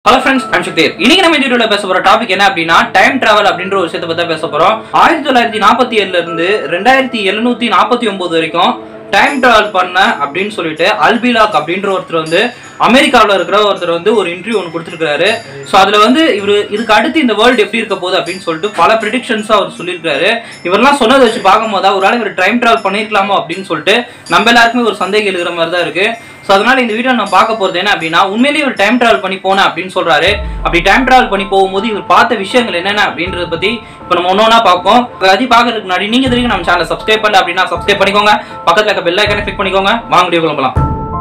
hello friends I'm Sukhdev இன்னைக்கு நம்ம இந்த வீடியோல பேச போற டாபிக் என்ன அப்படின்னா டைம் டிராவல் அப்படின்ற ஒரு விஷயத்தை பத்தி தான் பேச போறோம் ஆயிரத்தி தொள்ளாயிரத்தி நாற்பத்தி ஏழுல இருந்து ரெண்டாயிரத்தி எழுநூத்தி நாற்பத்தி ஒன்பது வரைக்கும் டைம் டிராவல் பண்ண அப்படின்னு சொல்லிட்டு அல்பிலாக் அப்படின்ற ஒருத்தர் வந்து அமெரிக்காவில் இருக்கிற ஒருத்தர் வந்து ஒரு இன்டர்வியூ ஒன்று கொடுத்துருக்காரு ஸோ அதில் வந்து இவர் இதுக்கு அடுத்து இந்த வேர்ல்டு எப்படி இருக்க போகுது அப்படின்னு சொல்லிட்டு பல ப்ரிடிக்ஷன்ஸாக அவர் சொல்லியிருக்காரு இவரெல்லாம் சொன்னதை வச்சு பார்க்கும்போது ஒரு வேளை இவர் டைம் டிராவல் பண்ணியிருக்கலாமோ அப்படின்னு சொல்லிட்டு நம்ம எல்லாருக்குமே ஒரு சந்தேகம் இருக்கிற மாதிரி தான் இருக்கு ஸோ அதனால இந்த வீடியோ நான் பார்க்க போறது என்ன அப்படின்னா உண்மையிலேயே இவர் டைம் டிராவல் பண்ணி போனேன் அப்படின்னு சொல்றாரு அப்படி டைம் டிராவல் பண்ணி போகும்போது இவர் பார்த்த விஷயங்கள் என்னென்ன அப்படின்றத பத்தி இப்போ நம்ம ஒன்னொன்னா பார்ப்போம் அதை பார்க்கறதுக்கு முன்னாடி நீங்க தெரியும் நம்ம சேனலை சப்ஸ்கிரைப் பண்ணல அப்படின்னா சப்ஸ்கிரைப் பண்ணிக்கோங்க பக்கத்துல இருக்க பெல் ஐக்கனை கிளிக் பண்ணிக்கோங்க வாங்க வீடியோ கிளம்பலாம்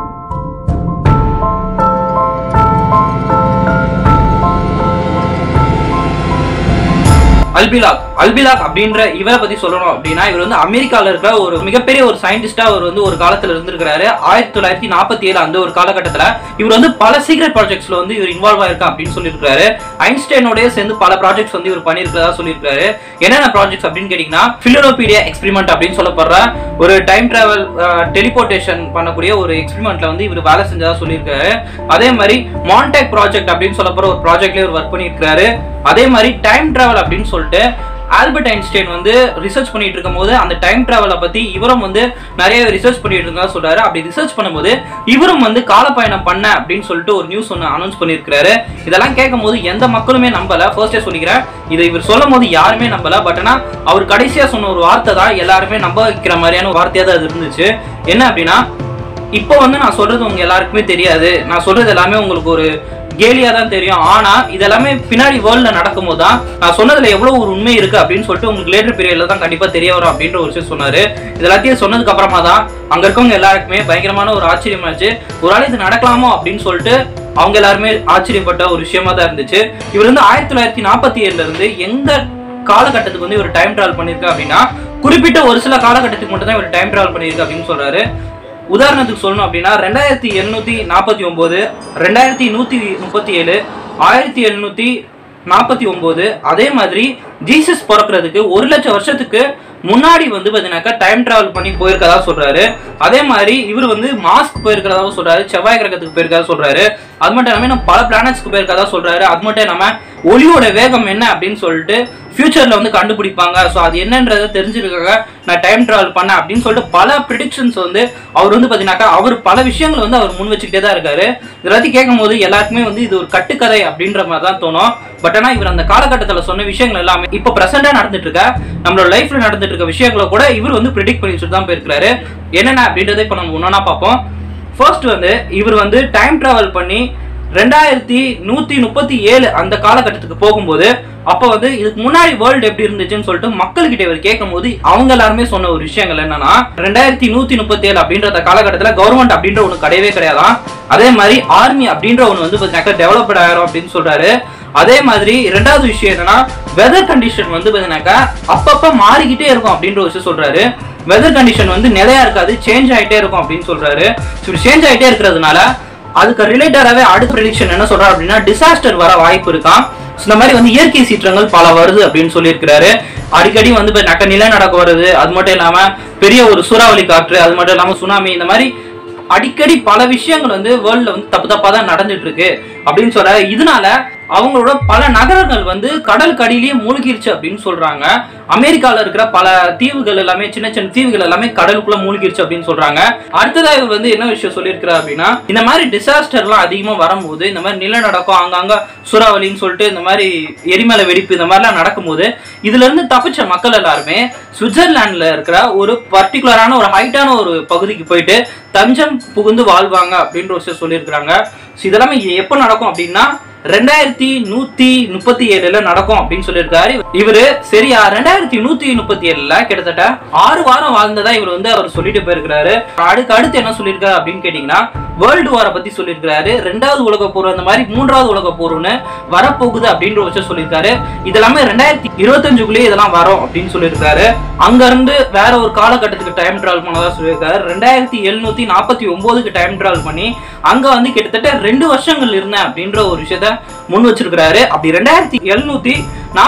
அல்பிலாக் அல்பிலாக் அப்படின்ற இவரை பத்தி சொல்லணும் அப்படின்னா இவர் வந்து அமெரிக்கால இருக்கிற ஒரு மிகப்பெரிய ஒரு சயின்டிஸ்டா அவர் வந்து ஒரு காலத்துல இருந்திருக்கிறாரு ஆயிரத்தி தொள்ளாயிரத்தி நாற்பத்தி ஏழு அந்த ஒரு காலகட்டத்துல இவர் வந்து பல சீக்ரெட் ப்ராஜெக்ட்ஸ்ல வந்து இவர் இன்வால்வ் ஆயிருக்கா அப்படின்னு சொல்லியிருக்காரு ஐன்ஸ்டைனோடய சேர்ந்து பல ப்ராஜெக்ட்ஸ் வந்து இவர் பண்ணியிருக்கிறதா சொல்லியிருக்காரு என்னென்ன ப்ராஜெக்ட்ஸ் அப்படின்னு கேட்டீங்கன்னா பிலினோபீடியா எக்ஸ்பெரிமெண்ட் அப்படின்னு சொல்லப்படுற ஒரு டைம் டிராவல் டெலிபோர்டேஷன் பண்ணக்கூடிய ஒரு எக்ஸ்பெரிமெண்ட்ல வந்து இவர் வேலை செஞ்சதா சொல்லியிருக்காரு அதே மாதிரி மான்டெக் ப்ராஜெக்ட் அப்படின்னு சொல்லப்படுற ஒரு ப்ராஜெக்ட்ல இவர் ஒர்க் பண்ணியிருக்காரு அதே மாதிரி டைம் டிராவல் அப்படின்னு சொல்லிட்டு ஆல்பர்ட் ஐன்ஸ்டைன் வந்து ரிசர்ச் பண்ணிட்டு இருக்கும்போது அந்த டைம் டிராவலை பத்தி இவரும் வந்து நிறைய ரிசர்ச் பண்ணிட்டு இருந்தா சொல்றாரு அப்படி ரிசர்ச் பண்ணும்போது இவரும் வந்து காலப்பயணம் பண்ண அப்படின்னு சொல்லிட்டு ஒரு நியூஸ் ஒன்று அனௌன்ஸ் பண்ணியிருக்காரு இதெல்லாம் கேட்கும் போது எந்த மக்களுமே நம்பல ஃபர்ஸ்டே சொல்லிக்கிறேன் இதை இவர் சொல்லும் போது யாருமே நம்பல பட் ஆனா அவர் கடைசியா சொன்ன ஒரு வார்த்தை தான் எல்லாருமே நம்ப வைக்கிற மாதிரியான ஒரு வார்த்தையா தான் அது இருந்துச்சு என்ன அப்படின்னா இப்போ வந்து நான் சொல்றது உங்க எல்லாருக்குமே தெரியாது நான் சொல்றது எல்லாமே உங்களுக்கு ஒரு கேலியா தான் தெரியும் ஆனா இதெல்லாமே பின்னாடி வேர்ல்ட்ல நடக்கும்போது தான் நான் சொன்னதுல எவ்வளவு ஒரு உண்மை இருக்கு அப்படின்னு சொல்லிட்டு உங்களுக்கு லேட்டர் பீரியட்ல தான் கண்டிப்பா தெரிய வரும் அப்படின்ற ஒரு விஷயம் சொன்னாரு இது எல்லாத்தையும் சொன்னதுக்கு அப்புறமா தான் அங்க இருக்கவங்க எல்லாருக்குமே பயங்கரமான ஒரு ஆச்சரியமாச்சு ஒரு ஆள் இது நடக்கலாமோ அப்படின்னு சொல்லிட்டு அவங்க எல்லாருமே ஆச்சரியப்பட்ட ஒரு விஷயமா தான் இருந்துச்சு இவர் வந்து ஆயிரத்தி தொள்ளாயிரத்தி நாற்பத்தி ஏழுல இருந்து எந்த காலகட்டத்துக்கு வந்து இவர் டைம் டிராவல் பண்ணியிருக்கா அப்படின்னா குறிப்பிட்ட ஒரு சில காலகட்டத்துக்கு மட்டும் தான் இவர் டைம் டிராவல் பண்ணியிருக்கு அப்படின்னு சொல்றாரு உதாரணத்துக்கு சொல்லணும் அப்படின்னா ரெண்டாயிரத்தி எழுநூத்தி நாற்பத்தி ஒன்பது ரெண்டாயிரத்தி நூத்தி முப்பத்தி ஏழு ஆயிரத்தி எழுநூத்தி நாற்பத்தி ஒன்பது அதே மாதிரி ஜீசஸ் பிறக்கிறதுக்கு ஒரு லட்சம் வருஷத்துக்கு முன்னாடி வந்து பார்த்தீங்கன்னாக்கா டைம் டிராவல் பண்ணி போயிருக்கதா சொல்றாரு அதே மாதிரி இவர் வந்து மாஸ்க் போயிருக்கிறதா சொல்றாரு செவ்வாய் கிரகத்துக்கு போயிருக்கதா சொல்றாரு அது மட்டும் இல்லாமல் இன்னும் பல பிளானட்ஸ்க்கு போயிருக்கதா சொல்றாரு அது மட்டும் இல்லாமல் ஒளியோட வேகம் என்ன அப்படின்னு சொல்லிட்டு ஃபியூச்சர்ல வந்து கண்டுபிடிப்பாங்க ஸோ அது என்னன்றதை தெரிஞ்சிருக்காங்க நான் டைம் டிராவல் பண்ணேன் அப்படின்னு சொல்லிட்டு பல ப்ரிடிக்ஷன்ஸ் வந்து அவர் வந்து பார்த்தீங்கன்னாக்கா அவர் பல விஷயங்கள் வந்து அவர் முன் வச்சுக்கிட்டே தான் இருக்காரு இதெல்லாத்தையும் கேட்கும் போது எல்லாருக்குமே வந்து இது ஒரு கட்டுக்கதை அப்படின்ற மாதிரி தான் தோணும் பட் ஆனால் இவர் அந்த காலகட்டத்தில் சொன்ன விஷயங்கள் எல்லாமே இப்போ ப்ரெசென்ட்டாக நடந்துட்டு இருக்க நம்மளோட லைஃப்ல நடந்துட்டு இருக்க விஷயங்களை கூட இவர் வந்து ப்ரிடிக்ட் பண்ணி வச்சுட்டு தான் போயிருக்காரு என்னென்ன அப்படின்றத இப்போ நம்ம ஒன்றா பார்ப்போம் ஃபர்ஸ்ட் வந்து இவர் வந்து டைம் டிராவல் பண்ணி ரெண்டாயிரத்தி நூத்தி முப்பத்தி ஏழு அந்த காலகட்டத்துக்கு போகும்போது அப்ப வந்து இதுக்கு முன்னாடி வேர்ல்டு எப்படி இருந்துச்சுன்னு சொல்லிட்டு மக்கள்கிட்ட இவர் கேட்கும் போது அவங்க எல்லாருமே சொன்ன ஒரு விஷயங்கள் என்னன்னா ரெண்டாயிரத்தி நூத்தி முப்பத்தி ஏழு அப்படின்ற காலகட்டத்துல கவர்மெண்ட் அப்படின்ற ஒண்ணு கிடையவே கிடையாதான் அதே மாதிரி ஆர்மி அப்படின்ற ஒண்ணு வந்து பார்த்தீங்கன்னாக்கா டெவலப்ட் ஆயிரும் அப்படின்னு சொல்றாரு அதே மாதிரி ரெண்டாவது விஷயம் என்னன்னா வெதர் கண்டிஷன் வந்து பார்த்தீங்கன்னாக்கா அப்பப்ப மாறிக்கிட்டே இருக்கும் அப்படின்ற ஒரு விஷயம் சொல்றாரு வெதர் கண்டிஷன் வந்து நிலையா இருக்காது சேஞ்ச் ஆயிட்டே இருக்கும் அப்படின்னு சொல்றாரு இப்படி சேஞ்ச் ஆயிட்டே இருக்கிறதுனால அதுக்கு ரிலேட்டடாகவே அடுத்த ப்ரெடிக்ஷன் என்ன சொல்றாரு அப்படின்னா டிசாஸ்டர் வர வாய்ப்பு இருக்கான் இந்த மாதிரி வந்து இயற்கை சீற்றங்கள் பல வருது அப்படின்னு சொல்லியிருக்கிறாரு அடிக்கடி வந்து இப்போ நக்க நிலநடுக்கம் வருது அது மட்டும் இல்லாம பெரிய ஒரு சூறாவளி காற்று அது மட்டும் இல்லாம சுனாமி இந்த மாதிரி அடிக்கடி பல விஷயங்கள் வந்து வேர்ல்ட்ல வந்து தப்பு தப்பா தான் நடந்துட்டு இருக்கு அப்படின்னு சொல்றாரு இதனால அவங்களோட பல நகரங்கள் வந்து கடல் கடியிலேயே மூழ்கிருச்சு அப்படின்னு சொல்றாங்க அமெரிக்கால இருக்கிற பல தீவுகள் எல்லாமே சின்ன சின்ன தீவுகள் எல்லாமே கடலுக்குள்ள மூழ்கிருச்சு அப்படின்னு சொல்றாங்க அடுத்ததா இவர் வந்து என்ன விஷயம் சொல்லியிருக்கிறார் அப்படின்னா இந்த மாதிரி டிசாஸ்டர்லாம் அதிகமா வரும்போது இந்த மாதிரி நிலநடுக்கம் அங்கங்க சூறாவளின்னு சொல்லிட்டு இந்த மாதிரி எரிமலை வெடிப்பு இந்த மாதிரிலாம் நடக்கும்போது இதுல இருந்து தப்பிச்ச மக்கள் எல்லாருமே சுவிட்சர்லாந்துல இருக்கிற ஒரு பர்டிகுலரான ஒரு ஹைட்டான ஒரு பகுதிக்கு போயிட்டு தஞ்சம் புகுந்து வாழ்வாங்க அப்படின்ற ஒரு விஷயம் சொல்லியிருக்கிறாங்க ஸோ இதெல்லாமே எப்போ நடக்கும் அப்படின்னா ரெண்டாயிரத்தி நூத்தி முப்பத்தி ஏழுல நடக்கும் அப்படின்னு சொல்லியிருக்காரு இவரு சரியா ரெண்டாயிரத்தி நூத்தி முப்பத்தி ஏழுல கிட்டத்தட்ட ஆறு வாரம் வாழ்ந்ததா இவர் வந்து அவர் சொல்லிட்டு போயிருக்கிறாரு அடுத்து அடுத்து என்ன சொல்லியிருக்காரு அப்படின்னு கேட்டீங்கன்னா வேர்ல்டு வாரை பத்தி சொல்லியிருக்காரு ரெண்டாவது உலக போர் அந்த மாதிரி மூன்றாவது உலக போர்னு வரப்போகுது அப்படின்ற ஒரு விஷயம் சொல்லியிருக்காரு இதெல்லாமே ரெண்டாயிரத்தி இருபத்தஞ்சுக்குள்ளேயே இதெல்லாம் வரும் அப்படின்னு சொல்லியிருக்காரு அங்க இருந்து வேற ஒரு காலகட்டத்துக்கு டைம் டிராவல் பண்ணதா சொல்லியிருக்காரு ரெண்டாயிரத்தி எழுநூத்தி நாற்பத்தி ஒன்பதுக்கு டைம் டிராவல் பண்ணி அங்க வந்து கிட்டத்தட்ட ரெண்டு வருஷங்கள் இருந்தேன் அப்படின்ற ஒரு விஷயத்த முன் வச்சிருக்கிறாரு அப்படி ரெண்டாயிரத்தி எழுநூத்தி நாற்பத்தி ஒன்பதுல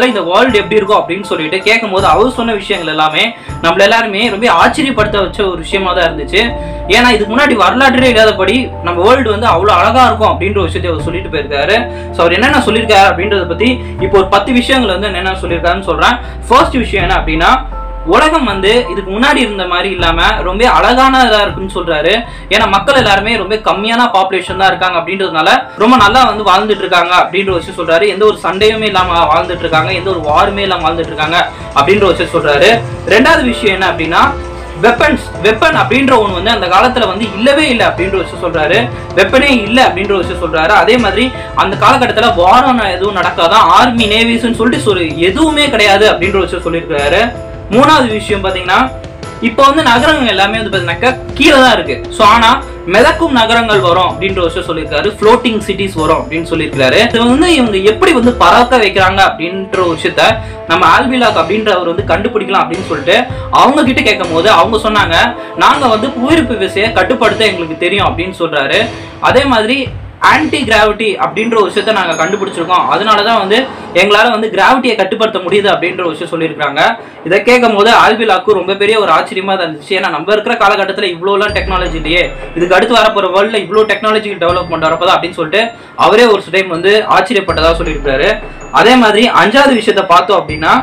ஃபியூச்சர்ல இந்த வேர்ல்டு எப்படி இருக்கும் அப்படின்னு சொல்லிட்டு கேட்கும்போது அவர் சொன்ன விஷயங்கள் எல்லாமே நம்மள எல்லாருமே ரொம்ப ஆச்சரியப்படுத்த வச்ச ஒரு விஷயமா தான் இருந்துச்சு ஏன்னா இதுக்கு முன்னாடி வரலாற்றே இல்லாதபடி நம்ம வேர்ல்டு வந்து அவ்வளவு அழகா இருக்கும் அப்படின்ற ஒரு விஷயத்தை அவர் சொல்லிட்டு போயிருக்காரு ஸோ அவர் என்னென்ன சொல்லியிருக்காரு அப்படின்றத பத்தி இப்போ ஒரு பத்து விஷயங்கள் வந்து என்னென்ன சொல்லியிருக்காருன்னு சொல்றேன் ஃபர்ஸ்ட் விஷயம் என்ன அப்படின்னா உலகம் வந்து இதுக்கு முன்னாடி இருந்த மாதிரி இல்லாம ரொம்ப அழகானதா இருக்குன்னு சொல்றாரு ஏன்னா மக்கள் எல்லாருமே ரொம்ப கம்மியான பாப்புலேஷன் தான் இருக்காங்க அப்படின்றதுனால ரொம்ப நல்லா வந்து வாழ்ந்துட்டு இருக்காங்க அப்படின்ற ஒரு விஷயம் சொல்றாரு எந்த ஒரு சண்டையுமே இல்லாம வாழ்ந்துட்டு இருக்காங்க எந்த ஒரு வாருமே இல்லாம வாழ்ந்துட்டு இருக்காங்க அப்படின்ற ஒரு விஷயம் சொல்றாரு ரெண்டாவது விஷயம் என்ன அப்படின்னா வெப்பன்ஸ் வெப்பன் அப்படின்ற ஒன்று வந்து அந்த காலத்துல வந்து இல்லவே இல்லை அப்படின்ற ஒரு விஷயம் சொல்றாரு வெப்பனே இல்லை அப்படின்ற ஒரு விஷயம் சொல்றாரு அதே மாதிரி அந்த காலகட்டத்துல வாரம் எதுவும் நடக்காதான் ஆர்மி நேவிஸ்ன்னு சொல்லிட்டு சொல்லி எதுவுமே கிடையாது அப்படின்ற ஒரு விஷயம் சொல்லியிருக்காரு மூணாவது விஷயம் பாத்தீங்கன்னா இப்போ வந்து நகரங்கள் எல்லாமே வந்து பாத்தீங்கன்னாக்கா கீழே தான் இருக்கு ஸோ ஆனா மிதக்கும் நகரங்கள் வரும் அப்படின்ற ஒரு விஷயம் சொல்லியிருக்காரு ஃப்ளோட்டிங் சிட்டிஸ் வரும் அப்படின்னு சொல்லியிருக்காரு இது வந்து இவங்க எப்படி வந்து பறக்க வைக்கிறாங்க அப்படின்ற ஒரு விஷயத்த நம்ம ஆல்பிலாக் அப்படின்றவர் வந்து கண்டுபிடிக்கலாம் அப்படின்னு சொல்லிட்டு அவங்க கிட்ட கேட்கும் போது அவங்க சொன்னாங்க நாங்க வந்து புவியிருப்பு விசையை கட்டுப்படுத்த எங்களுக்கு தெரியும் அப்படின்னு சொல்றாரு அதே மாதிரி ஆன்டி கிராவிட்டி அப்படின்ற ஒரு விஷயத்த நாங்கள் கண்டுபிடிச்சிருக்கோம் அதனால தான் வந்து எங்களால் வந்து கிராவிட்டியை கட்டுப்படுத்த முடியுது அப்படின்ற ஒரு விஷயம் சொல்லியிருக்காங்க இதை கேட்கும் போது ஆல்பிலாக்கு ரொம்ப பெரிய ஒரு ஆச்சரியமா தான் இருந்துச்சு ஏன்னா நம்ம இருக்கிற காலகட்டத்தில் இவ்வளோலாம் டெக்னாலஜி இல்லையே இதுக்கு அடுத்து வரப்போகிற வேர்ல்டில் இவ்வளோ டெக்னாலஜி டெவலப்மெண்ட் வரப்போதா அப்படின்னு சொல்லிட்டு அவரே ஒரு டைம் வந்து ஆச்சரியப்பட்டதா சொல்லியிருக்காரு அதே மாதிரி அஞ்சாவது விஷயத்த பார்த்தோம் அப்படின்னா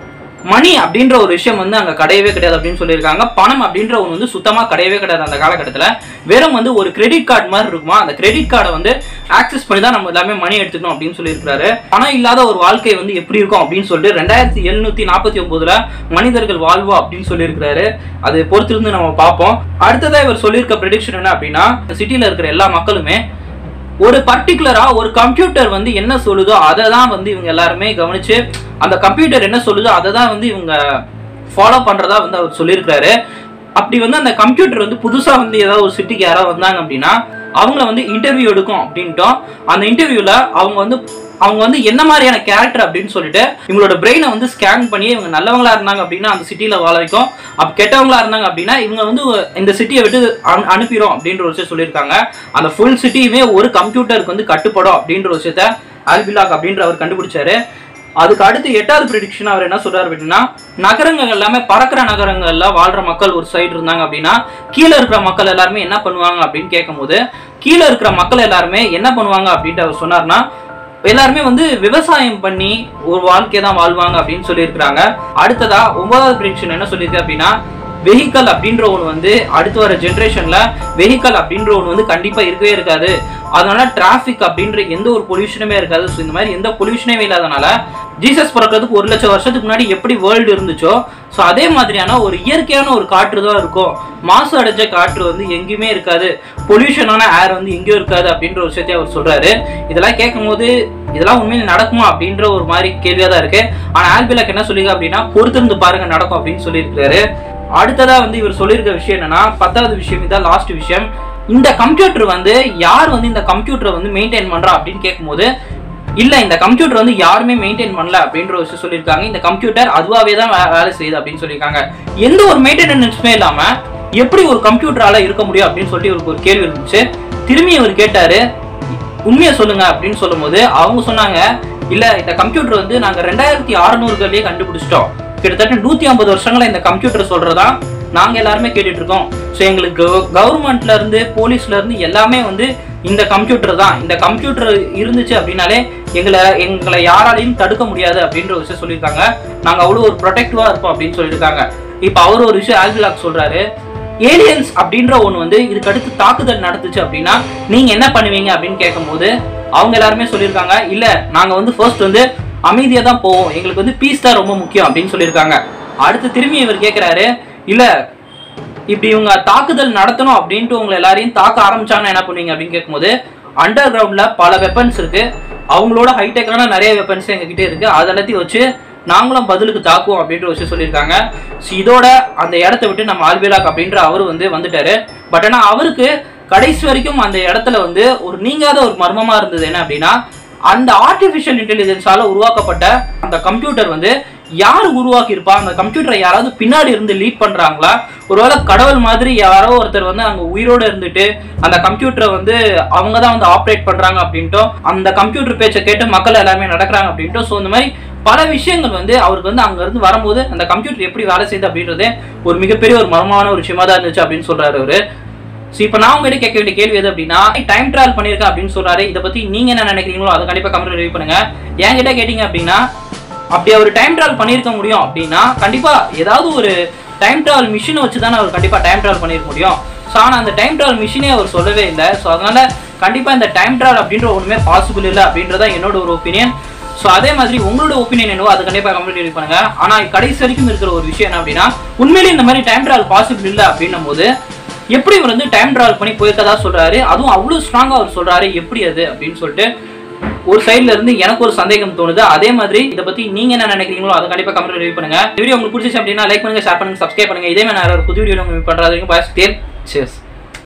மணி அப்படின்ற ஒரு விஷயம் வந்து அங்க கிடையவே கிடையாது அப்படின்னு சொல்லியிருக்காங்க பணம் அப்படின்ற ஒன்று வந்து சுத்தமா கிடையவே கிடையாது அந்த காலகட்டத்துல வெறும் வந்து ஒரு கிரெடிட் கார்டு மாதிரி இருக்குமா அந்த கிரெடிட் கார்டை வந்து ஆக்சஸ் பண்ணி தான் நம்ம எல்லாமே மணி எடுத்துக்கணும் அப்படின்னு சொல்லியிருக்காரு பணம் இல்லாத ஒரு வாழ்க்கை வந்து எப்படி இருக்கும் அப்படின்னு சொல்லிட்டு ரெண்டாயிரத்தி எழுநூத்தி நாற்பத்தி ஒன்பதுல மனிதர்கள் வாழ்வா அப்படின்னு சொல்லியிருக்காரு அது பொறுத்திருந்து நம்ம பார்ப்போம் அடுத்ததா இவர் சொல்லியிருக்க ப்ரெடிக்ஷன் என்ன அப்படின்னா சிட்டில இருக்கிற எல்லா மக்களுமே ஒரு பர்டிகுலரா ஒரு கம்ப்யூட்டர் வந்து என்ன சொல்லுதோ அதை தான் வந்து இவங்க எல்லாருமே கவனிச்சு அந்த கம்ப்யூட்டர் என்ன சொல்லுதோ அதை தான் வந்து இவங்க ஃபாலோ பண்றதா வந்து அவர் சொல்லியிருக்காரு அப்படி வந்து அந்த கம்ப்யூட்டர் வந்து புதுசா வந்து ஏதாவது ஒரு சிட்டிக்கு யாராவது வந்தாங்க அப்படின்னா அவங்கள வந்து இன்டர்வியூ எடுக்கும் அப்படின்ட்டோம் அந்த இன்டர்வியூல அவங்க வந்து அவங்க வந்து என்ன மாதிரியான கேரக்டர் அப்படின்னு சொல்லிட்டு இவங்களோட பிரெயினை வந்து ஸ்கேன் பண்ணி இவங்க நல்லவங்களா இருந்தாங்க அப்படின்னா அந்த சிட்டியில வாழ வைக்கும் அப்ப கெட்டவங்களா இருந்தாங்க அப்படின்னா இவங்க வந்து இந்த சிட்டியை விட்டு அனு- அனுப்பிடும் அப்படின்ற ஒரு விஷயம் சொல்லியிருக்காங்க அந்த ஃபுல் சிட்டியுமே ஒரு கம்ப்யூட்டருக்கு வந்து கட்டுப்படும் அப்படின்ற ஒரு விஷயத்த ஆல்பிலாக் அப்படின்ற அவர் கண்டுபிடிச்சாரு அதுக்கு அடுத்து எட்டாவது ப்ரிடிக்ஷன் அவர் என்ன சொல்றாரு அப்படின்னா நகரங்கள் எல்லாமே பறக்கிற நகரங்கள்ல வாழ்ற மக்கள் ஒரு சைடு இருந்தாங்க அப்படின்னா கீழே இருக்கிற மக்கள் எல்லாருமே என்ன பண்ணுவாங்க அப்படின்னு கேட்கும்போது கீழே இருக்கிற மக்கள் எல்லாருமே என்ன பண்ணுவாங்க அப்படின்ட்டு அவர் சொன்னார்னா எல்லாருமே வந்து விவசாயம் பண்ணி ஒரு வாழ்க்கையை தான் வாழ்வாங்க அப்படின்னு சொல்லியிருக்கிறாங்க அடுத்ததா ஒன்பதாவது ப்ரிடிக்ஷன் என்ன சொல்லியிருக்கு அப்படின்னா வெஹிக்கல் அப்படின்ற ஒன்று வந்து அடுத்து வர ஜென்ரேஷன்ல வெஹிக்கல் அப்படின்ற ஒன்று வந்து கண்டிப்பா இருக்கவே இருக்காது அதனால டிராஃபிக் அப்படின்ற எந்த ஒரு பொல்யூஷனுமே இருக்காது ஸோ இந்த மாதிரி எந்த பொல்யூஷனுமே இல்லாதனால ஜீசஸ் பிறக்கிறதுக்கு ஒரு லட்சம் வருஷத்துக்கு முன்னாடி எப்படி வேர்ல்டு இருந்துச்சோ ஸோ அதே மாதிரியான ஒரு இயற்கையான ஒரு காற்று தான் இருக்கும் மாசு அடைஞ்ச காற்று வந்து எங்கேயுமே இருக்காது பொல்யூஷனான ஏர் வந்து எங்கேயும் இருக்காது அப்படின்ற ஒரு விஷயத்தை அவர் சொல்றாரு இதெல்லாம் கேட்கும்போது இதெல்லாம் உண்மையில நடக்குமா அப்படின்ற ஒரு மாதிரி கேள்வியா தான் இருக்கு ஆனா ஆல்பிலாக் என்ன சொல்லிங்க அப்படின்னா பொறுத்திருந்து பாருங்க நடக்கும் அப்படின்னு சொல்லியிருக்காரு அடுத்ததா வந்து இவர் சொல்லியிருக்க விஷயம் என்னன்னா பத்தாவது விஷயம் இதான் லாஸ்ட் விஷயம் இந்த கம்ப்யூட்டர் வந்து யார் வந்து இந்த கம்ப்யூட்டரை வந்து மெயின்டைன் பண்றா அப்படின்னு கேட்கும்போது இல்ல இந்த கம்ப்யூட்டர் வந்து யாருமே மெயின்டைன் பண்ணல அப்படின்ற ஒரு விஷயம் சொல்லியிருக்காங்க இந்த கம்ப்யூட்டர் அதுவாகவே தான் வே- வேலை செய்யுது அப்படின்னு சொல்லியிருக்காங்க எந்த ஒரு மெயின்டெனன்ஸுமே இல்லாம எப்படி ஒரு கம்ப்யூட்டரால இருக்க முடியும் அப்படின்னு சொல்லிட்டு இவருக்கு ஒரு கேள்வி இருந்துச்சு திரும்பி அவர் கேட்டாரு உண்மையை சொல்லுங்க அப்படின்னு சொல்லும்போது அவங்க சொன்னாங்க இல்ல இந்த கம்ப்யூட்டர் வந்து நாங்க ரெண்டாயிரத்தி அறுநூறுகள்லயே கண்டுபிடிச்சிட்டோம் கிட்டத்தட்ட நூத்தி ஐம்பது வருஷங்களா இந்த கம்ப்யூட்டர் சொல்றதா நாங்க எல்லாருமே கேட்டுட்டு இருக்கோம் ஸோ எங்களுக்கு கவர்மெண்ட்ல இருந்து போலீஸ்ல இருந்து எல்லாமே வந்து இந்த கம்ப்யூட்டர் தான் இந்த கம்ப்யூட்டர் இருந்துச்சு அப்படின்னாலே எங்களை எங்களை யாராலையும் தடுக்க முடியாது அப்படின்ற ஒரு விஷயம் சொல்லியிருக்காங்க நாங்க அவ்வளோ ஒரு ப்ரொடெக்டிவா இருப்போம் அப்படின்னு சொல்லியிருக்காங்க இப்போ அவர் ஒரு விஷயம் ஆல்பிலாக் சொல்றாரு ஏலியன்ஸ் அப்படின்ற ஒன்று வந்து இதுக்கு அடுத்து தாக்குதல் நடத்துச்சு அப்படின்னா நீங்க என்ன பண்ணுவீங்க அப்படின்னு கேட்கும்போது அவங்க எல்லாருமே சொல்லியிருக்காங்க இல்ல நாங்க வந்து ஃபர்ஸ்ட் வந்து அமைதியா தான் போவோம் எங்களுக்கு வந்து பீஸ் தான் ரொம்ப முக்கியம் அப்படின்னு சொல்லியிருக்காங்க அடுத்து திரும்பி இவர் கேட்கிறாரு இல்ல இப்படி இவங்க தாக்குதல் நடத்தணும் அப்படின்ட்டு உங்களை எல்லாரையும் தாக்க ஆரம்பிச்சாங்கன்னா என்ன பண்ணுவீங்க அப்படின்னு கேட்கும்போது அண்டர் கிரவுண்ட்ல பல வெப்பன்ஸ் இருக்கு அவங்களோட ஹைடெக்கான நிறைய வெப்பன்ஸ் எங்ககிட்ட இருக்கு அது எல்லாத்தையும் வச்சு நாங்களும் பதிலுக்கு தாக்குவோம் அப்படின்ற ஒரு விஷயம் சொல்லியிருக்காங்க So இதோட அந்த இடத்த விட்டு நம்ம ஆல்பிலாக் அப்படின்ற அவர் வந்து வந்துட்டாரு பட் ஆனா அவருக்கு கடைசி வரைக்கும் அந்த இடத்துல வந்து ஒரு நீங்காத ஒரு மர்மமா இருந்தது என்ன அப்படின்னா அந்த ஆர்டிஃபிஷியல் இன்டெலிஜென்ஸால உருவாக்கப்பட்ட அந்த கம்ப்யூட்டர் வந்து யார் உருவாக்கி இருப்பா அந்த கம்ப்யூட்டரை யாராவது பின்னாடி இருந்து லீட் பண்றாங்களா ஒருவேளை கடவுள் மாதிரி யாரோ ஒருத்தர் வந்து அங்க உயிரோட இருந்துட்டு அந்த கம்ப்யூட்டரை வந்து அவங்க தான் வந்து ஆப்ரேட் பண்றாங்க அப்படின்ட்டும் அந்த கம்ப்யூட்டர் பேச்சை கேட்டு மக்கள் எல்லாமே நடக்கிறாங்க அப்படின்ட்டும் ஸோ இந்த மாதிரி பல விஷயங்கள் வந்து அவருக்கு வந்து அங்க இருந்து வரும்போது அந்த கம்ப்யூட்டர் எப்படி வேலை செய்யுது அப்படின்றதே ஒரு மிகப்பெரிய ஒரு மர்மமான ஒரு விஷயமா தான் இருந்துச்சு அப்படின்னு சொல்றாரு அவரு ஸோ இப்போ நான் உங்ககிட்ட கேட்க வேண்டிய கேள்வி எது அப்படின்னா டைம் டிராவல் பண்ணியிருக்கேன் அப்படின்னு சொல்றாரு இதை பத்தி நீங்க என்ன நினைக்கிறீங்களோ அதை கண்டிப்பா கமெண்ட் ரிவ்யூ பண்ணுங்க என்கிட்ட கேட்டீங்க அப்படின்னா அப்படி அவர் டைம் டிராவல் பண்ணியிருக்க முடியும் அப்படின்னா கண்டிப்பா ஏதாவது ஒரு டைம் டிராவல் மிஷினை வச்சு தானே அவர் கண்டிப்பா டைம் டிராவல் பண்ணியிருக்க முடியும் ஸோ ஆனால் அந்த டைம் டிராவல் மிஷினே அவர் சொல்லவே இல்லை ஸோ அதனால கண்டிப்பா இந்த டைம் டிராவல் அப்படின்ற ஒன்றுமே பாசிபிள் இல்லை அப்படின்றத என்னோட ஒரு ஒப்பீனியன் ஸோ அதே மாதிரி உங்களோட ஒப்பீனியன் என்னவோ அதை கண்டிப்பாக கமெண்ட் ரிவ்யூ பண்ணுங்க ஆனால் கடைசி வரைக்கும் இருக்கிற ஒரு விஷயம் என்ன அப்படின்னா உண்மையிலேயே இந்த மாதிரி டைம் டிராவல் பாசிபிள் இல்லை அப்படின்னும் போது எப்படி இவர் வந்து டைம் டிராவல் பண்ணி போயிருக்கதா சொல்றாரு அதுவும் அவ்வளவு ஸ்ட்ராங்கா அவர் சொல்றாரு எப்படி அது அப்படின்னு சொல்லிட்டு ஒரு சைடுல இருந்து எனக்கு ஒரு சந்தேகம் தோணுது அதே மாதிரி இதை பத்தி நீங்க என்ன நினைக்கிறீங்களோ அதை கண்டிப்பா கமெண்ட் ரிவ்யூ பண்ணுங்க இந்த வீடியோ உங்களுக்கு பிடிச்சிச்சு அப்படின்னா லைக் பண்ணுங்க ஷேர் பண்ணுங்க சப்ஸ்கிரைப் பண்ணுங்க இதே மாதிரி நான் ஒரு புது வீடியோ உங்களுக்கு பண்றது வரைக்கும் பாய் சேஸ்